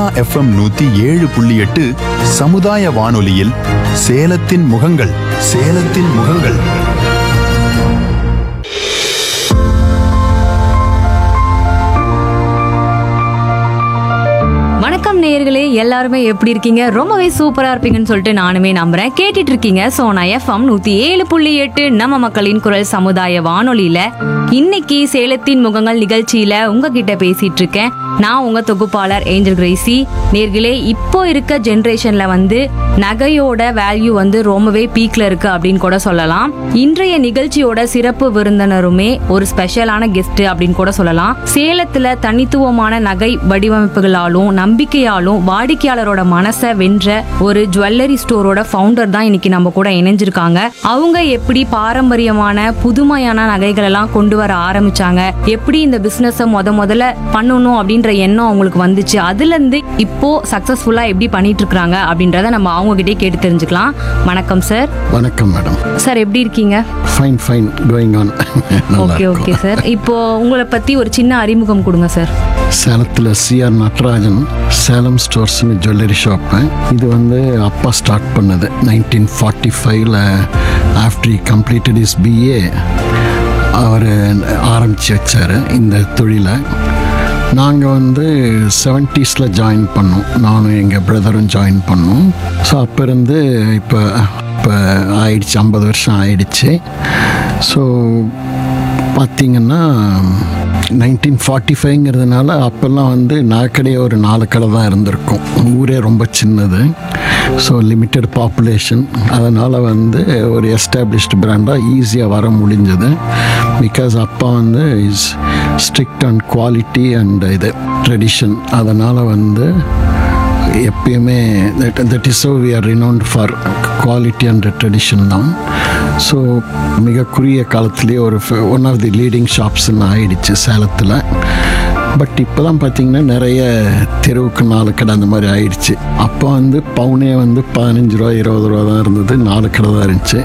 FM நூத்தி ஏழு புள்ளி எட்டு சமுதாய வானொலியில் சேலத்தின் முகங்கள் சேலத்தின் முகங்கள் வணக்கம் நேயர்களே எல்லாருமே எப்படி இருக்கீங்க ரொம்பவே சூப்பரா இருப்பீங்கன்னு சொல்லிட்டு நானுமே நம்புறேன் கேட்டுட்டு இருக்கீங்க சோனா எஃப்எம் நூத்தி ஏழு புள்ளி எட்டு நம்ம மக்களின் குரல் சமுதாய வானொலியில இன்னைக்கு சேலத்தின் முகங்கள் நிகழ்ச்சியில உங்ககிட்ட பேசிட்டு இருக்கேன் நான் உங்க தொகுப்பாளர் ஏஞ்சல் கிரேசி நேர்களே இப்போ இருக்க ஜென்ரேஷன்ல வந்து நகையோட வேல்யூ வந்து ரொம்பவே பீக்ல இருக்கு அப்படின்னு கூட சொல்லலாம் இன்றைய நிகழ்ச்சியோட சிறப்பு விருந்தினருமே ஒரு ஸ்பெஷலான கெஸ்ட் அப்படின்னு கூட சொல்லலாம் சேலத்துல தனித்துவமான நகை வடிவமைப்புகளாலும் நம்பிக்கையாலும் வாடிக்கையாளரோட மனசை வென்ற ஒரு ஜுவல்லரி ஸ்டோரோட ஃபவுண்டர் தான் இன்னைக்கு நம்ம கூட இணைஞ்சிருக்காங்க அவங்க எப்படி பாரம்பரியமான புதுமையான நகைகள் எல்லாம் கொண்டு வர ஆரம்பிச்சாங்க எப்படி இந்த பிசினஸ முத முதல்ல பண்ணணும் அப்படின்ற எண்ணம் அவங்களுக்கு வந்துச்சு அதுல இருந்து இப்போ சக்சஸ்ஃபுல்லா எப்படி பண்ணிட்டு இருக்காங்க அப்படின்றத நம்ம அவங்க கிட்டே கேட்டு தெரிஞ்சுக்கலாம் வணக்கம் சார் வணக்கம் மேடம் சார் எப்படி இருக்கீங்க fine fine going on okay okay sir இப்போ உங்களை பத்தி ஒரு சின்ன அறிமுகம் கொடுங்க சார் சேலத்தில் சிஆர் நடராஜன் சேலம் ஸ்டோர்ஸ்னு ஜுவல்லரி ஷாப்பு இது வந்து அப்பா ஸ்டார்ட் பண்ணது நைன்டீன் ஃபார்ட்டி ஃபைவ்ல ஆஃப்டர் கம்ப்ளீட்டட் இஸ் பிஏ அவர் ஆரம்பித்து வச்சார் இந்த தொழிலை நாங்கள் வந்து செவன்ட்டீஸில் ஜாயின் பண்ணோம் நானும் எங்கள் பிரதரும் ஜாயின் பண்ணோம் ஸோ அப்போ இருந்து இப்போ இப்போ ஆயிடுச்சு ஐம்பது வருஷம் ஆயிடுச்சு ஸோ பார்த்தீங்கன்னா நைன்டீன் ஃபார்ட்டி ஃபைவ்ங்கிறதுனால அப்போல்லாம் வந்து நகைக்கடையே ஒரு நாலு கடை தான் இருந்திருக்கும் ஊரே ரொம்ப சின்னது ஸோ லிமிட்டட் பாப்புலேஷன் அதனால் வந்து ஒரு எஸ்டாப்ளிஷ்டு பிராண்டாக ஈஸியாக வர முடிஞ்சது பிகாஸ் அப்பா வந்து is strict and quality and இது ட்ரெடிஷன் அதனால் வந்து எப்பயுமே that that is so we are renowned for quality and tradition தான் ஸோ மிக குறுகிய காலத்திலேயே ஒரு ஒன் ஆஃப் தி லீடிங் ஷாப்ஸ்ன்னு ஆயிடுச்சு சேலத்தில் பட் இப்போ தான் பார்த்தீங்கன்னா நிறைய தெருவுக்கு நாலு கடை அந்த மாதிரி ஆயிடுச்சு அப்போ வந்து பவுனே வந்து பதினஞ்சு ரூபா இருபது ரூபா தான் இருந்தது நாலு கடை தான் இருந்துச்சு